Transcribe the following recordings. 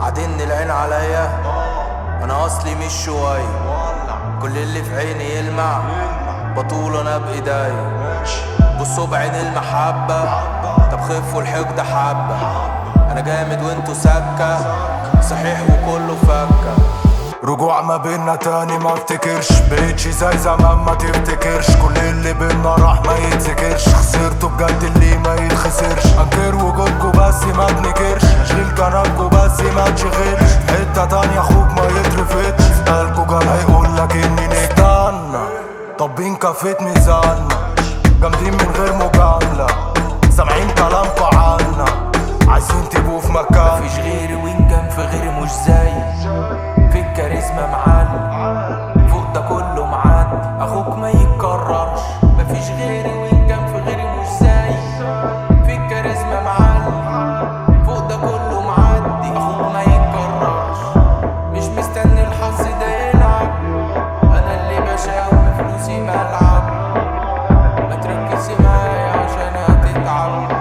بعدين العين عليا انا اصلي مش شوي كل اللي في عيني يلمع بطول انا بايدي بصوا بعين المحبة طب خفوا الحقد حبة انا جامد وانتوا سكة صحيح وكله فكة رجوع ما بينا تاني ما افتكرش بقيتش زي زمان ما تفتكرش كل اللي بينا راح ما يتذكرش خسرته بجد اللي ما يتخسرش انكر وجودكوا بس ما بنكرش اشيل كنبكوا بس ما تشغلش حتة تانية اخوك ما يترفضش اسألكوا كان هيقولك اني نستنى طب مين كفيت ميزاننا جامدين من غير مجاملة سامعين كلامكوا عنا عايزين تبقوا في مكان مفيش غيري وين كان في غيري مش زي في الكاريزما معلم فوق ده كله معدي اخوك ما يتكررش مفيش غيري وين كان في غيري مش زي في الكاريزما معلم فوق ده كله معدي اخوك ما يتكررش مش مستني الحظ ده يلعب انا اللي بشاوم فلوسي بلعب ما تركزي معايا عشان هتتعب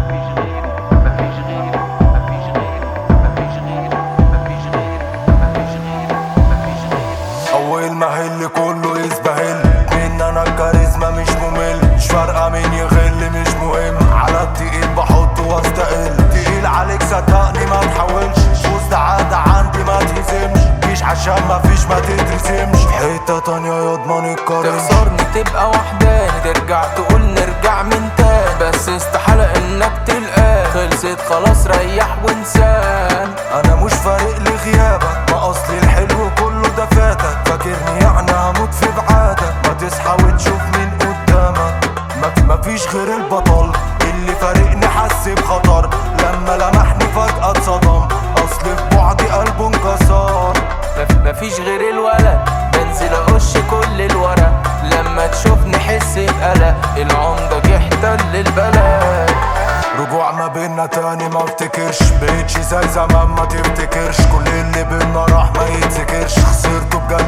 اول ما هل كله يسبهل من انا الكاريزما مش ممل مش فارقه مين يغل مش مهم على التقيل بحط واستقل تقيل عليك صدقني ما تحاولش فوز ده عادة عندي ما تهزمش مفيش عشان مفيش ما تترسمش في حته تانية يضمن الكريم تخسرني تبقى وحداني ترجع تقول نرجع من تاني بس استحالة انك تلقاه خلصت خلاص ريح وانسان انا مش فارق لي غيابك ما اصلي الحلو كله ده فاتك فاكرني يعني هموت في بعادك ما تصحى وتشوف مين قدامك ما مفيش غير البطل اللي فارقني حس بخطر لما لمحني فجأة اتصدم اصل في بعدي قلبه انكسر مف- مفيش غير الولد بنزل اقش كل الورق لما تشوفني حس بقلق العمدة جه احتل البلد رجوع ما بينا تاني ما افتكرش بقيتش زي زمان ما تفتكرش كل اللي بينا راح ما يتذكرش خسرته بجد